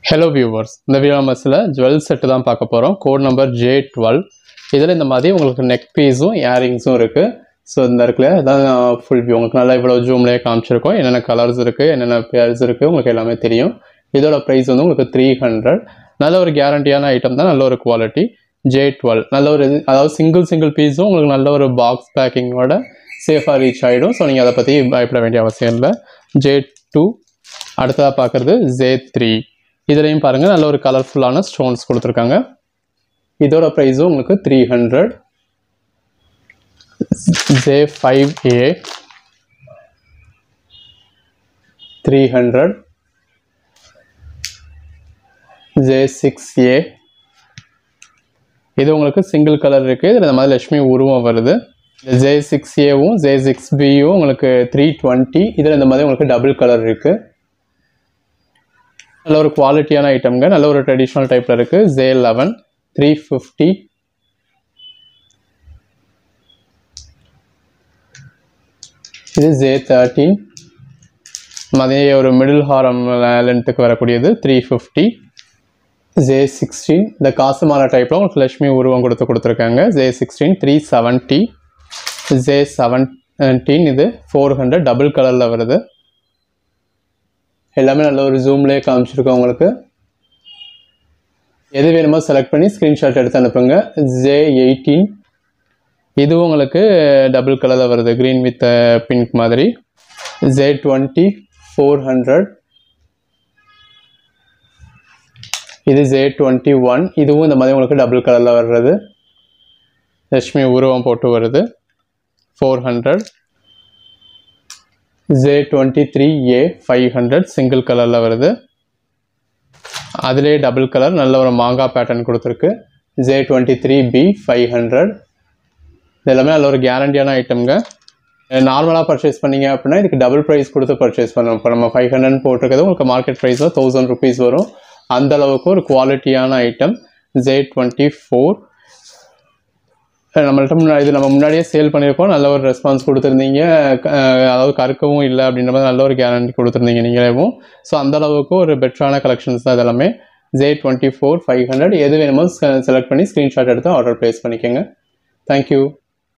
hello viewers இந்த வியூவர்ஸில் jewel set தான் பார்க்க போகிறோம் கோட் நம்பர் ஜே டுவெல் இதில் இந்த மாதிரி உங்களுக்கு நெக் பீஸும் இயரிங்ஸும் இருக்குது ஸோ இந்த இருக்குல்ல இதான் ஃபுல் வியூ உங்களுக்கு நல்லா இவ்வளோ ஜூம்லேயே காமிச்சிருக்கோம் என்னென்ன கலர்ஸ் இருக்குது என்னென்ன பேர்ஸ் இருக்குது உங்களுக்கு எல்லாமே தெரியும் இதோட ப்ரைஸ் வந்து உங்களுக்கு த்ரீ ஹண்ட்ரட் நல்ல ஒரு கேரண்டியான ஐட்டம் தான் நல்ல ஒரு குவாலிட்டி ஜே டுவெல் நல்ல ஒரு இது அதாவது சிங்கிள் சிங்கிள் பீஸும் உங்களுக்கு நல்ல ஒரு பாக்ஸ் பேக்கிங்கோட சேஃபாக ரீச் ஆகிடும் ஸோ நீங்கள் அதை பற்றி பயப்பட வேண்டிய அவசியம் இல்லை ஜே டூ அடுத்ததாக பார்க்குறது ஜே த்ரீ இதுலேயும் பாருங்கள் நல்ல ஒரு கலர்ஃபுல்லான ஸ்டோன்ஸ் கொடுத்துருக்காங்க இதோட ப்ரைஸும் உங்களுக்கு three hundred J five A three hundred J six A இது உங்களுக்கு சிங்கிள் கலர் இருக்குது இதில் இந்த மாதிரி லட்சுமி உருவம் வருது இந்த ஜே சிக்ஸ் ஏவும் ஜே சிக்ஸ் பியும் உங்களுக்கு த்ரீ டுவெண்ட்டி இதில் இந்த மாதிரி உங்களுக்கு டபுள் கலர் இருக்குது நல்ல ஒரு குவாலிட்டியான ஐட்டம்ங்க நல்ல ஒரு ட்ரெடிஷ்னல் டைப்பில் இருக்குது ஜே லெவன் த்ரீ ஃபிஃப்டி இது ஜே தேர்ட்டீன் அதே ஒரு மிடில் ஹாரம் லென்த்துக்கு வரக்கூடியது த்ரீ ஃபிஃப்டி ஜே சிக்ஸ்டீன் இந்த காசு மாலை டைப்பில் உங்களுக்கு லட்சுமி உருவம் கொடுத்து கொடுத்துருக்காங்க J sixteen three seventy J seventeen இது ஃபோர் ஹண்ட்ரட் டபுள் கலரில் வருது எல்லாமே நல்ல ஒரு ஜூம்லேயே காமிச்சிருக்கோம் உங்களுக்கு எது வேணுமோ செலக்ட் பண்ணி ஸ்க்ரீன்ஷாட் எடுத்து அனுப்புங்க ஜே எயிட்டீன் இதுவும் உங்களுக்கு டபுள் கலரில் வருது க்ரீன் வித் பிங்க் மாதிரி ஜே டுவெண்ட்டி ஃபோர் ஹண்ட்ரட் இது ஜே டுவெண்ட்டி ஒன் இதுவும் இந்த மாதிரி உங்களுக்கு டபுள் கலரில் வர்றது லட்சுமி உருவம் போட்டு வருது four hundred J twenty three A five hundred single கலரில் வருது அதிலே டபுள் கலர் நல்ல ஒரு மாங்காய் பேட்டர்ன் கொடுத்துருக்கு J twenty three B five hundred இது எல்லாமே நல்ல ஒரு கேரண்டியான ஐட்டம்ங்க நார்மலாக பர்ச்சேஸ் பண்ணீங்க அப்படின்னா இதுக்கு டபுள் ப்ரைஸ் கொடுத்து பர்ச்சேஸ் பண்ணணும் இப்போ நம்ம ஃபைவ் ஹண்ட்ரட் போட்டிருக்கிறது உங்களுக்கு மார்க்கெட் ப்ரைஸில் தௌசண்ட் ருபீஸ் வரும் அந்த அளவுக்கு ஒரு குவாலிட்டியான ஐட்டம் ஜே டுவெண்ட்டி ஃபோர் நம்மள்ட்ட முன்னாடி இது நம்ம முன்னாடியே சேல் பண்ணியிருக்கோம் நல்ல ஒரு ரெஸ்பான்ஸ் கொடுத்துருந்தீங்க அதாவது கருக்கவும் இல்லை அப்படின்ற மாதிரி நல்ல ஒரு கேரண்டி கொடுத்துருந்தீங்க நீங்களேவும் ஸோ அந்த அளவுக்கு ஒரு பெட்டரான கலெக்ஷன்ஸ் தான் இதெல்லாமே J twenty four five hundred எது வேணுமோ செலக்ட் பண்ணி ஸ்க்ரீன்ஷாட் எடுத்து ஆர்டர் ப்ளேஸ் பண்ணிக்கோங்க தேங்க்யூ